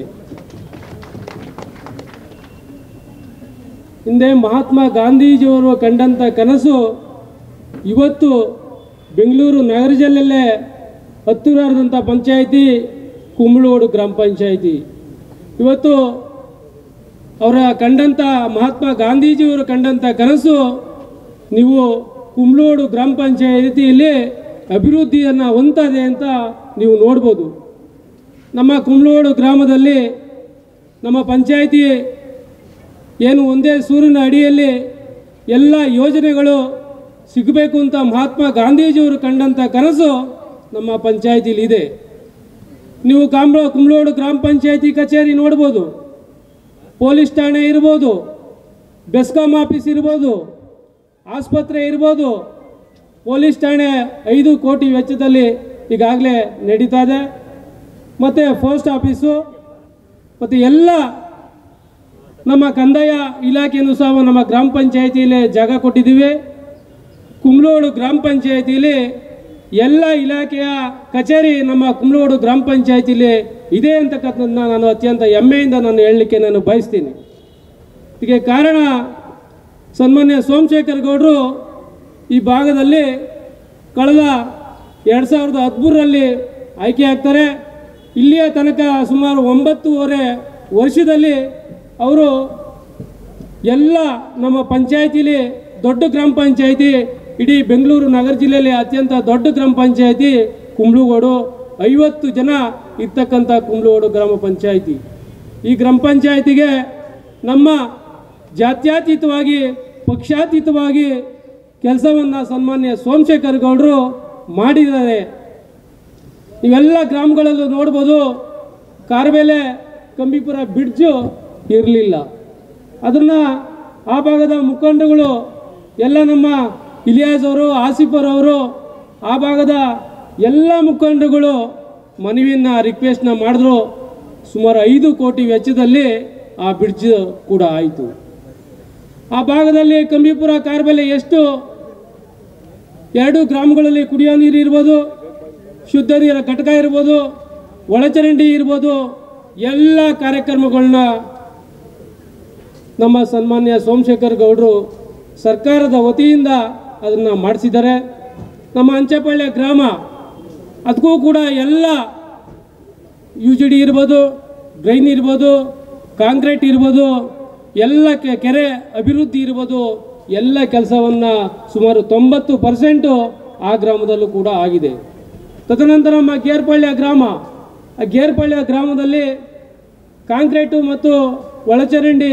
ಹಿಂದೆ ಮಹಾತ್ಮ ಗಾಂಧೀಜಿಯವರು ಕಂಡಂಥ ಕನಸು ಇವತ್ತು ಬೆಂಗಳೂರು ನಗರ ಜಿಲ್ಲೆಯಲ್ಲೇ ಹತ್ತಿರದಂಥ ಪಂಚಾಯಿತಿ ಕುಂಬಳೋಡು ಗ್ರಾಮ ಪಂಚಾಯಿತಿ ಇವತ್ತು ಅವರ ಕಂಡಂಥ ಮಹಾತ್ಮ ಗಾಂಧೀಜಿಯವರು ಕಂಡಂಥ ಕನಸು ನೀವು ಕುಂಬ್ಳೋಡು ಗ್ರಾಮ ಪಂಚಾಯಿತಿಯಲ್ಲಿ ಅಭಿವೃದ್ಧಿಯನ್ನು ಹೊಂತದೆ ಅಂತ ನೀವು ನೋಡ್ಬೋದು ನಮ್ಮ ಕುಂಬ್ಳೋಡು ಗ್ರಾಮದಲ್ಲಿ ನಮ್ಮ ಪಂಚಾಯಿತಿ ಏನು ಒಂದೇ ಸೂರಿನ ಅಡಿಯಲ್ಲಿ ಎಲ್ಲ ಯೋಜನೆಗಳು ಸಿಗಬೇಕು ಅಂತ ಮಹಾತ್ಮ ಗಾಂಧೀಜಿಯವರು ಕಂಡಂಥ ಕನಸು ನಮ್ಮ ಪಂಚಾಯಿತಿಲಿ ಇದೆ ನೀವು ಕಾಂಬ್ಳ ಕುಂಬ್ಳೋಡು ಗ್ರಾಮ ಪಂಚಾಯಿತಿ ಕಚೇರಿ ನೋಡ್ಬೋದು ಪೊಲೀಸ್ ಠಾಣೆ ಇರ್ಬೋದು ಬೆಸ್ಕಾಂ ಆಫೀಸ್ ಇರ್ಬೋದು ಆಸ್ಪತ್ರೆ ಇರ್ಬೋದು ಪೊಲೀಸ್ ಠಾಣೆ ಐದು ಕೋಟಿ ವೆಚ್ಚದಲ್ಲಿ ಈಗಾಗಲೇ ನಡೀತಾ ಇದೆ ಮತ್ತು ಪೋಸ್ಟ್ ಆಫೀಸು ಮತ್ತು ಎಲ್ಲ ನಮ್ಮ ಕಂದಾಯ ಇಲಾಖೆಯನ್ನು ಸಹ ನಮ್ಮ ಗ್ರಾಮ ಪಂಚಾಯಿತಿಯಲ್ಲಿ ಜಾಗ ಕೊಟ್ಟಿದ್ದೀವಿ ಕುಂಬ್ಳೋಡು ಗ್ರಾಮ ಪಂಚಾಯಿತಿಯಲ್ಲಿ ಎಲ್ಲ ಇಲಾಖೆಯ ಕಚೇರಿ ನಮ್ಮ ಕುಂಬ್ಳೋಡು ಗ್ರಾಮ ಪಂಚಾಯಿತಿಲಿ ಇದೆ ಅಂತಕ್ಕಂಥದ್ದನ್ನ ನಾನು ಅತ್ಯಂತ ಹೆಮ್ಮೆಯಿಂದ ನಾನು ಹೇಳಲಿಕ್ಕೆ ನಾನು ಬಯಸ್ತೀನಿ ಇದಕ್ಕೆ ಕಾರಣ ಸನ್ಮಾನ್ಯ ಸೋಮಶೇಖರ್ ಗೌಡರು ಈ ಭಾಗದಲ್ಲಿ ಕಳೆದ ಎರಡು ಸಾವಿರದ ಹದಿಮೂರರಲ್ಲಿ ಆಯ್ಕೆ ಆಗ್ತಾರೆ ಇಲ್ಲಿಯ ತನಕ ಸುಮಾರು ಒಂಬತ್ತೂವರೆ ವರ್ಷದಲ್ಲಿ ಅವರು ಎಲ್ಲ ನಮ್ಮ ಪಂಚಾಯತಿಲಿ ದೊಡ್ಡ ಗ್ರಾಮ ಪಂಚಾಯತಿ ಇಡೀ ಬೆಂಗಳೂರು ನಗರ ಜಿಲ್ಲೆಯಲ್ಲಿ ಅತ್ಯಂತ ದೊಡ್ಡ ಗ್ರಾಮ ಪಂಚಾಯತಿ ಕುಂಬ್ಳುಗೋಡು ಐವತ್ತು ಜನ ಇರ್ತಕ್ಕಂಥ ಕುಂಬ್ಳುಗೋಡು ಗ್ರಾಮ ಪಂಚಾಯಿತಿ ಈ ಗ್ರಾಮ ಪಂಚಾಯಿತಿಗೆ ನಮ್ಮ ಜಾತ್ಯತೀತವಾಗಿ ಪಕ್ಷಾತೀತವಾಗಿ ಕೆಲಸವನ್ನು ಸನ್ಮಾನ್ಯ ಸೋಮಶೇಖರ್ ಗೌಡರು ಮಾಡಿದ್ದಾರೆ ನೀವೆಲ್ಲ ಗ್ರಾಮಗಳಲ್ಲೂ ನೋಡ್ಬೋದು ಕಾರ್ಬೇಲೆ ಕಂಬಿಪುರ ಬ್ರಿಡ್ಜು ಇರಲಿಲ್ಲ ಅದನ್ನು ಆ ಭಾಗದ ಮುಖಂಡಗಳು ಎಲ್ಲ ನಮ್ಮ ಇಲಿಯಾಸ್ ಅವರು ಆಸಿಫರ್ ಅವರು ಆ ಭಾಗದ ಎಲ್ಲ ಮುಖಂಡಗಳು ಮನವಿಯನ್ನು ರಿಕ್ವೆಸ್ಟ್ನ ಮಾಡಿದ್ರು ಸುಮಾರು ಐದು ಕೋಟಿ ವೆಚ್ಚದಲ್ಲಿ ಆ ಬ್ರಿಡ್ಜ್ ಕೂಡ ಆಯಿತು ಆ ಭಾಗದಲ್ಲಿ ಕಂಬಿಪುರ ಕಾರ್ಬೆಲೆ ಎಷ್ಟು ಎರಡು ಗ್ರಾಮಗಳಲ್ಲಿ ಕುಡಿಯೋ ನೀರು ಇರ್ಬೋದು ಶುದ್ಧ ನೀರ ಘಟಕ ಇರ್ಬೋದು ಒಳಚರಂಡಿ ಇರ್ಬೋದು ಎಲ್ಲ ಕಾರ್ಯಕ್ರಮಗಳನ್ನ ನಮ್ಮ ಸನ್ಮಾನ್ಯ ಸೋಮಶೇಖರ್ ಗೌಡರು ಸರ್ಕಾರದ ವತಿಯಿಂದ ಅದನ್ನು ಮಾಡಿಸಿದ್ದಾರೆ ನಮ್ಮ ಅಂಚೆಪಾಳ್ಯ ಗ್ರಾಮ ಅದಕ್ಕೂ ಕೂಡ ಎಲ್ಲ ಯು ಜಿ ಡಿ ಇರ್ಬೋದು ಡ್ರೈನ್ ಇರ್ಬೋದು ಕಾಂಕ್ರೀಟ್ ಇರ್ಬೋದು ಎಲ್ಲ ಕೆ- ಕೆರೆ ಅಭಿವೃದ್ಧಿ ಇರ್ಬೋದು ಎಲ್ಲ ಕೆಲಸವನ್ನು ಸುಮಾರು ತೊಂಬತ್ತು ಪರ್ಸೆಂಟು ಆ ಗ್ರಾಮದಲ್ಲೂ ಕೂಡ ಆಗಿದೆ ತದನಂತರ ನಮ್ಮ ಗೇರ್ಪಾಳ್ಯ ಗ್ರಾಮ ಆ ಗೇರ್ಪಾಳ್ಯ ಗ್ರಾಮದಲ್ಲಿ ಕಾಂಕ್ರೀಟು ಮತ್ತು ಒಳಚರಂಡಿ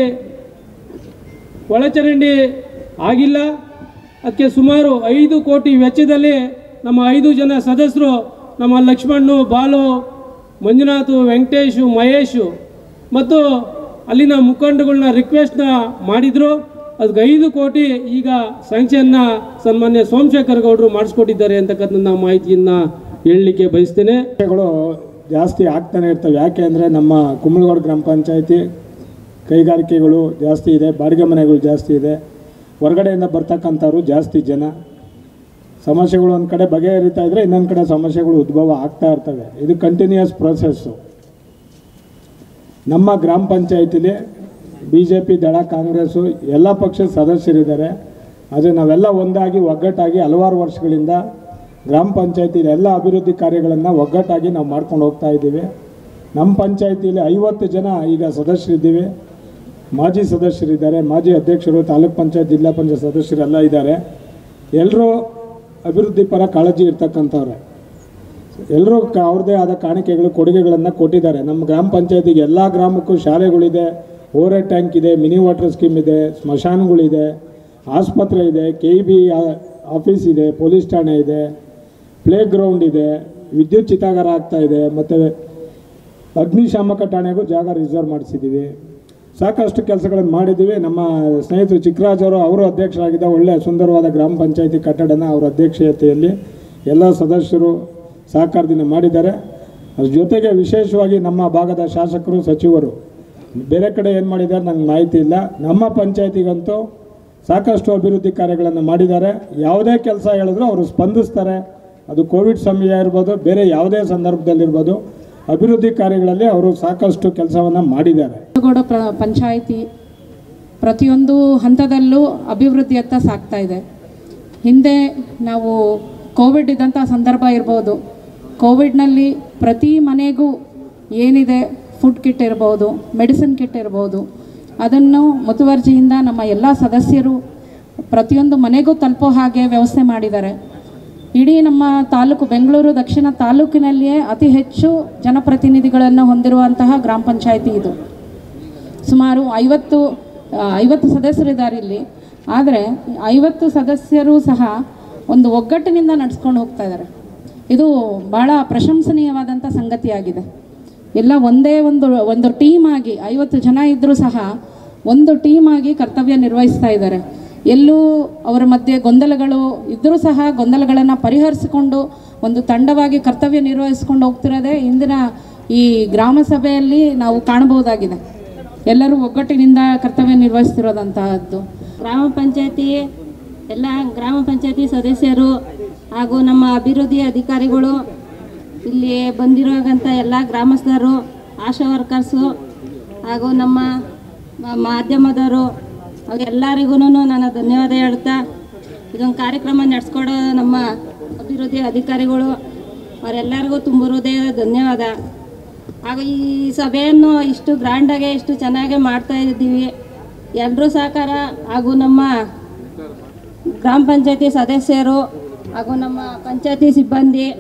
ಒಳಚರಂಡಿ ಆಗಿಲ್ಲ ಅದಕ್ಕೆ ಸುಮಾರು ಐದು ಕೋಟಿ ವೆಚ್ಚದಲ್ಲಿ ನಮ್ಮ ಐದು ಜನ ಸದಸ್ಯರು ನಮ್ಮ ಲಕ್ಷ್ಮಣ್ಣು ಬಾಲು ಮಂಜುನಾಥ್ ವೆಂಕಟೇಶು ಮಹೇಶು ಮತ್ತು ಅಲ್ಲಿನ ಮುಖಂಡಗಳನ್ನ ರಿಕ್ವೆಸ್ಟ್ನ ಮಾಡಿದರು ಅದಕ್ಕೆ ಐದು ಕೋಟಿ ಈಗ ಸ್ಯಾಂಕ್ಷನ್ನ ಸನ್ಮಾನ್ಯ ಸೋಮಶೇಖರ್ ಗೌಡರು ಮಾಡಿಸ್ಕೊಟ್ಟಿದ್ದಾರೆ ಅಂತಕ್ಕಂಥ ಮಾಹಿತಿಯನ್ನು ಹೇಳಲಿಕ್ಕೆ ಬಯಸ್ತೇನೆ ಸಮಸ್ಯೆಗಳು ಜಾಸ್ತಿ ಆಗ್ತಾನೆ ಇರ್ತವೆ ಯಾಕೆ ಅಂದರೆ ನಮ್ಮ ಕುಂಬಳಗೋಡು ಗ್ರಾಮ ಪಂಚಾಯತಿ ಕೈಗಾರಿಕೆಗಳು ಜಾಸ್ತಿ ಇದೆ ಬಾಡಿಗೆ ಮನೆಗಳು ಜಾಸ್ತಿ ಇದೆ ಹೊರಗಡೆಯಿಂದ ಬರ್ತಕ್ಕಂಥವ್ರು ಜಾಸ್ತಿ ಜನ ಸಮಸ್ಯೆಗಳು ಒಂದು ಕಡೆ ಬಗೆಹರಿತಾ ಇದ್ದರೆ ಇನ್ನೊಂದು ಕಡೆ ಸಮಸ್ಯೆಗಳು ಉದ್ಭವ ಆಗ್ತಾ ಇರ್ತವೆ ಇದು ಕಂಟಿನ್ಯೂಯಸ್ ಪ್ರೊಸೆಸ್ಸು ನಮ್ಮ ಗ್ರಾಮ ಪಂಚಾಯತಿಲಿ ಬಿ ಜೆ ಪಿ ದಳ ಕಾಂಗ್ರೆಸ್ಸು ಎಲ್ಲ ಪಕ್ಷದ ಸದಸ್ಯರಿದ್ದಾರೆ ಆದರೆ ನಾವೆಲ್ಲ ಒಂದಾಗಿ ಒಗ್ಗಟ್ಟಾಗಿ ಹಲವಾರು ವರ್ಷಗಳಿಂದ ಗ್ರಾಮ ಪಂಚಾಯತಿ ಎಲ್ಲ ಅಭಿವೃದ್ಧಿ ಕಾರ್ಯಗಳನ್ನು ಒಗ್ಗಟ್ಟಾಗಿ ನಾವು ಮಾಡ್ಕೊಂಡು ಹೋಗ್ತಾ ಇದ್ದೀವಿ ನಮ್ಮ ಪಂಚಾಯತಿಯಲ್ಲಿ ಐವತ್ತು ಜನ ಈಗ ಸದಸ್ಯರಿದ್ದೀವಿ ಮಾಜಿ ಸದಸ್ಯರಿದ್ದಾರೆ ಮಾಜಿ ಅಧ್ಯಕ್ಷರು ತಾಲೂಕ್ ಪಂಚಾಯತ್ ಜಿಲ್ಲಾ ಪಂಚಾಯತ್ ಸದಸ್ಯರೆಲ್ಲ ಇದ್ದಾರೆ ಎಲ್ಲರೂ ಅಭಿವೃದ್ಧಿ ಪರ ಕಾಳಜಿ ಇರ್ತಕ್ಕಂಥವ್ರೆ ಎಲ್ಲರೂ ಕ ಅವ್ರದ್ದೇ ಆದ ಕಾಣಿಕೆಗಳು ಕೊಡುಗೆಗಳನ್ನು ಕೊಟ್ಟಿದ್ದಾರೆ ನಮ್ಮ ಗ್ರಾಮ ಪಂಚಾಯತಿಗೆ ಎಲ್ಲ ಗ್ರಾಮಕ್ಕೂ ಶಾಲೆಗಳಿದೆ ಓರೆ ಟ್ಯಾಂಕ್ ಇದೆ ಮಿನಿ ವಾಟರ್ ಸ್ಕೀಮ್ ಇದೆ ಸ್ಮಶಾನಗಳಿದೆ ಆಸ್ಪತ್ರೆ ಇದೆ ಕೆ ಇ ಬಿ ಆಫೀಸ್ ಇದೆ ಪೊಲೀಸ್ ಠಾಣೆ ಇದೆ ಪ್ಲೇ ಗ್ರೌಂಡ್ ಇದೆ ವಿದ್ಯುತ್ ಚಿತಾಗಾರ ಆಗ್ತಾ ಇದೆ ಮತ್ತು ಅಗ್ನಿಶಾಮಕ ಠಾಣೆಗೂ ಜಾಗ ರಿಸರ್ವ್ ಮಾಡಿಸಿದ್ದೀವಿ ಸಾಕಷ್ಟು ಕೆಲಸಗಳನ್ನು ಮಾಡಿದ್ದೀವಿ ನಮ್ಮ ಸ್ನೇಹಿತರು ಚಿಕ್ಕರಾಜ್ ಅವರು ಅವರು ಅಧ್ಯಕ್ಷರಾಗಿದ್ದ ಒಳ್ಳೆಯ ಸುಂದರವಾದ ಗ್ರಾಮ ಪಂಚಾಯತಿ ಕಟ್ಟಡನ ಅವರ ಅಧ್ಯಕ್ಷತೆಯಲ್ಲಿ ಎಲ್ಲ ಸದಸ್ಯರು ಸಹಕಾರದಿಂದ ಮಾಡಿದ್ದಾರೆ ಅದ್ರ ಜೊತೆಗೆ ವಿಶೇಷವಾಗಿ ನಮ್ಮ ಭಾಗದ ಶಾಸಕರು ಸಚಿವರು ಬೇರೆ ಕಡೆ ಏನು ಮಾಡಿದ್ದಾರೆ ನಂಗೆ ಮಾಹಿತಿ ಇಲ್ಲ ನಮ್ಮ ಪಂಚಾಯತಿಗಂತೂ ಸಾಕಷ್ಟು ಅಭಿವೃದ್ಧಿ ಕಾರ್ಯಗಳನ್ನು ಮಾಡಿದ್ದಾರೆ ಯಾವುದೇ ಕೆಲಸ ಹೇಳಿದ್ರು ಅವರು ಸ್ಪಂದಿಸ್ತಾರೆ ಅದು ಕೋವಿಡ್ ಸಮಯ ಇರ್ಬೋದು ಬೇರೆ ಯಾವುದೇ ಸಂದರ್ಭದಲ್ಲಿರ್ಬೋದು ಅಭಿವೃದ್ಧಿ ಕಾರ್ಯಗಳಲ್ಲಿ ಅವರು ಸಾಕಷ್ಟು ಕೆಲಸವನ್ನು ಮಾಡಿದ್ದಾರೆ ಗೋಡ ಪ್ರ ಪಂಚಾಯಿತಿ ಪ್ರತಿಯೊಂದು ಹಂತದಲ್ಲೂ ಅಭಿವೃದ್ಧಿಯತ್ತ ಸಾಗ್ತಾ ಇದೆ ಹಿಂದೆ ನಾವು ಕೋವಿಡ್ ಇದ್ದಂಥ ಸಂದರ್ಭ ಇರ್ಬೋದು ಕೋವಿಡ್ನಲ್ಲಿ ಪ್ರತಿ ಮನೆಗೂ ಏನಿದೆ ಫುಡ್ ಕಿಟ್ ಇರ್ಬೋದು ಮೆಡಿಸಿನ್ ಕಿಟ್ ಇರ್ಬೋದು ಅದನ್ನು ಮುತುವರ್ಜಿಯಿಂದ ನಮ್ಮ ಎಲ್ಲ ಸದಸ್ಯರು ಪ್ರತಿಯೊಂದು ಮನೆಗೂ ತಲುಪೋ ಹಾಗೆ ವ್ಯವಸ್ಥೆ ಮಾಡಿದ್ದಾರೆ ಇಡೀ ನಮ್ಮ ತಾಲೂಕು ಬೆಂಗಳೂರು ದಕ್ಷಿಣ ತಾಲೂಕಿನಲ್ಲಿಯೇ ಅತಿ ಹೆಚ್ಚು ಜನಪ್ರತಿನಿಧಿಗಳನ್ನು ಹೊಂದಿರುವಂತಹ ಗ್ರಾಮ ಪಂಚಾಯಿತಿ ಇದು ಸುಮಾರು ಐವತ್ತು ಆ, ಐವತ್ತು ಸದಸ್ಯರಿದ್ದಾರೆ ಇಲ್ಲಿ ಆದರೆ ಐವತ್ತು ಸದಸ್ಯರು ಸಹ ಒಂದು ಒಗ್ಗಟ್ಟಿನಿಂದ ನಡ್ಸ್ಕೊಂಡು ಹೋಗ್ತಾ ಇದ್ದಾರೆ ಇದು ಭಾಳ ಪ್ರಶಂಸನೀಯವಾದಂಥ ಸಂಗತಿಯಾಗಿದೆ ಎಲ್ಲ ಒಂದೇ ಒಂದು ಒಂದು ಟೀಮ್ ಆಗಿ ಐವತ್ತು ಜನ ಇದ್ದರೂ ಸಹ ಒಂದು ಟೀಮ್ ಆಗಿ ಕರ್ತವ್ಯ ನಿರ್ವಹಿಸ್ತಾ ಇದ್ದಾರೆ ಎಲ್ಲೂ ಅವರ ಮಧ್ಯೆ ಗೊಂದಲಗಳು ಇದ್ದರೂ ಸಹ ಗೊಂದಲಗಳನ್ನು ಪರಿಹರಿಸಿಕೊಂಡು ಒಂದು ತಂಡವಾಗಿ ಕರ್ತವ್ಯ ನಿರ್ವಹಿಸ್ಕೊಂಡು ಹೋಗ್ತಿರೋದೇ ಇಂದಿನ ಈ ಗ್ರಾಮ ಸಭೆಯಲ್ಲಿ ನಾವು ಕಾಣಬಹುದಾಗಿದೆ ಎಲ್ಲರೂ ಒಗ್ಗಟ್ಟಿನಿಂದ ಕರ್ತವ್ಯ ನಿರ್ವಹಿಸ್ತಿರೋದಂತಹದ್ದು ಗ್ರಾಮ ಪಂಚಾಯತಿ ಎಲ್ಲ ಗ್ರಾಮ ಪಂಚಾಯತಿ ಸದಸ್ಯರು ಹಾಗೂ ನಮ್ಮ ಅಭಿವೃದ್ಧಿ ಅಧಿಕಾರಿಗಳು ಇಲ್ಲಿ ಬಂದಿರೋಂಥ ಎಲ್ಲ ಗ್ರಾಮಸ್ಥರು ಆಶಾ ವರ್ಕರ್ಸು ಹಾಗೂ ನಮ್ಮ ಮ- ಮಾಧ್ಯಮದವರು ಎಲ್ಲರಿಗೂ ನಾನು ಧನ್ಯವಾದ ಹೇಳ್ತಾ ಇದೊಂದು ಕಾರ್ಯಕ್ರಮ ನಡೆಸ್ಕೊಡೋ ನಮ್ಮ ಅಭಿವೃದ್ಧಿ ಅಧಿಕಾರಿಗಳು ಅವರೆಲ್ಲರಿಗೂ ತುಂಬ ಹೃದಯದ ಧನ್ಯವಾದ ಹಾಗೂ ಈ ಸಭೆಯನ್ನು ಇಷ್ಟು ಗ್ರ್ಯಾಂಡಾಗೆ ಇಷ್ಟು ಚೆನ್ನಾಗಿ ಮಾಡ್ತಾ ಇದ್ದೀವಿ ಎಲ್ಲರೂ ಸಹಕಾರ ಹಾಗೂ ನಮ್ಮ ಗ್ರಾಮ ಪಂಚಾಯತಿ ಸದಸ್ಯರು ಹಾಗೂ ನಮ್ಮ ಪಂಚಾಯತಿ ಸಿಬ್ಬಂದಿ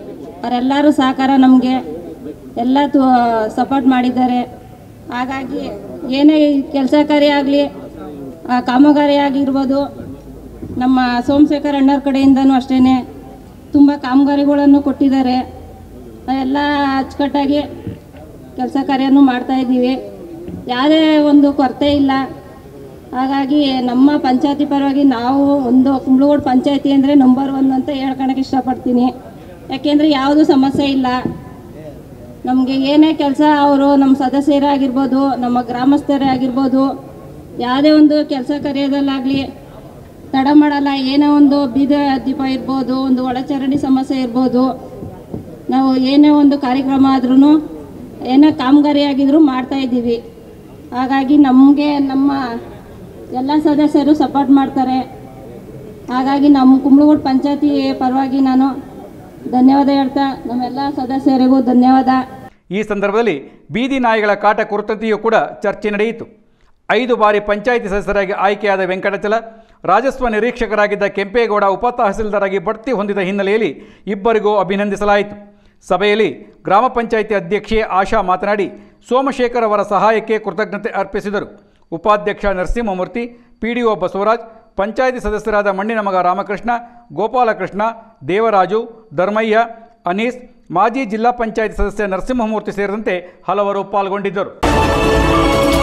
ಅವರೆಲ್ಲರೂ ಸಹಕಾರ ನಮಗೆ ಎಲ್ಲ ತು ಸಪೋರ್ಟ್ ಮಾಡಿದ್ದಾರೆ ಹಾಗಾಗಿ ಏನೇ ಕೆಲಸ ಕಾರ್ಯ ಆಗಲಿ ಕಾಮಗಾರಿ ಆಗಿರ್ಬೋದು ನಮ್ಮ ಸೋಮಶೇಖರ್ ಅಣ್ಣರ ಕಡೆಯಿಂದನೂ ಅಷ್ಟೇ ತುಂಬ ಕಾಮಗಾರಿಗಳನ್ನು ಕೊಟ್ಟಿದ್ದಾರೆ ಎಲ್ಲ ಅಚ್ಚುಕಟ್ಟಾಗಿ ಕೆಲಸ ಕಾರ್ಯನೂ ಮಾಡ್ತಾ ಇದ್ದೀವಿ ಯಾವುದೇ ಒಂದು ಕೊರತೆ ಇಲ್ಲ ಹಾಗಾಗಿ ನಮ್ಮ ಪಂಚಾಯತಿ ಪರವಾಗಿ ನಾವು ಒಂದು ಕುಂಬ್ಳಗೋಡು ಪಂಚಾಯತಿ ಅಂದರೆ ನಂಬರ್ ಒನ್ ಅಂತ ಹೇಳ್ಕೊಳಕ್ಕೆ ಇಷ್ಟಪಡ್ತೀನಿ ಯಾಕೆಂದರೆ ಯಾವುದೂ ಸಮಸ್ಯೆ ಇಲ್ಲ ನಮಗೆ ಏನೇ ಕೆಲಸ ಅವರು ನಮ್ಮ ಸದಸ್ಯರೇ ಆಗಿರ್ಬೋದು ನಮ್ಮ ಗ್ರಾಮಸ್ಥರೇ ಆಗಿರ್ಬೋದು ಯಾವುದೇ ಒಂದು ಕೆಲಸ ಕಾರ್ಯದಲ್ಲಾಗಲಿ ತಡ ಮಾಡಲ್ಲ ಏನೋ ಒಂದು ಬೀದ ದೀಪ ಇರ್ಬೋದು ಒಂದು ಒಳಚರಂಡಿ ಸಮಸ್ಯೆ ಇರ್ಬೋದು ನಾವು ಏನೇ ಒಂದು ಕಾರ್ಯಕ್ರಮ ಆದ್ರೂ ಏನೇ ಕಾಮಗಾರಿ ಆಗಿದ್ರು ಮಾಡ್ತಾ ಇದ್ದೀವಿ ಹಾಗಾಗಿ ನಮಗೆ ನಮ್ಮ ಎಲ್ಲ ಸದಸ್ಯರು ಸಪೋರ್ಟ್ ಮಾಡ್ತಾರೆ ಹಾಗಾಗಿ ನಮ್ಮ ಕುಂಬ್ಳಗೋಡು ಪಂಚಾಯತಿ ಪರವಾಗಿ ನಾನು ಧನ್ಯವಾದ ಹೇಳ್ತಾ ನಮ್ಮೆಲ್ಲ ಸದಸ್ಯರಿಗೂ ಧನ್ಯವಾದ ಈ ಸಂದರ್ಭದಲ್ಲಿ ಬೀದಿ ನಾಯಿಗಳ ಕಾಟ ಕುರಿತಂತೆಯೂ ಕೂಡ ಚರ್ಚೆ ನಡೆಯಿತು ಐದು ಬಾರಿ ಪಂಚಾಯಿತಿ ಸದಸ್ಯರಾಗಿ ಆಯ್ಕೆಯಾದ ವೆಂಕಟಚಲ ರಾಜಸ್ವ ನಿರೀಕ್ಷಕರಾಗಿದ್ದ ಕೆಂಪೇಗೌಡ ಉಪ ತಹಸೀಲ್ದಾರಾಗಿ ಬಡ್ತಿ ಹೊಂದಿದ ಹಿನ್ನೆಲೆಯಲ್ಲಿ ಇಬ್ಬರಿಗೂ ಅಭಿನಂದಿಸಲಾಯಿತು ಸಭೆಯಲ್ಲಿ ಗ್ರಾಮ ಪಂಚಾಯಿತಿ ಅಧ್ಯಕ್ಷೆ ಆಶಾ ಮಾತನಾಡಿ ಸೋಮಶೇಖರ್ ಅವರ ಸಹಾಯಕ್ಕೆ ಕೃತಜ್ಞತೆ ಅರ್ಪಿಸಿದರು ಉಪಾಧ್ಯಕ್ಷ ನರಸಿಂಹಮೂರ್ತಿ ಪಿಡಿಒ ಬಸವರಾಜ್ ಪಂಚಾಯಿತಿ ಸದಸ್ಯರಾದ ಮಣ್ಣಿನ ಮಗ ರಾಮಕೃಷ್ಣ ಗೋಪಾಲಕೃಷ್ಣ ದೇವರಾಜು ಧರ್ಮಯ್ಯ ಅನೀಸ್ ಮಾಜಿ ಜಿಲ್ಲಾ ಪಂಚಾಯತ್ ಸದಸ್ಯ ನರಸಿಂಹಮೂರ್ತಿ ಸೇರಿದಂತೆ ಹಲವರು ಪಾಲ್ಗೊಂಡಿದ್ದರು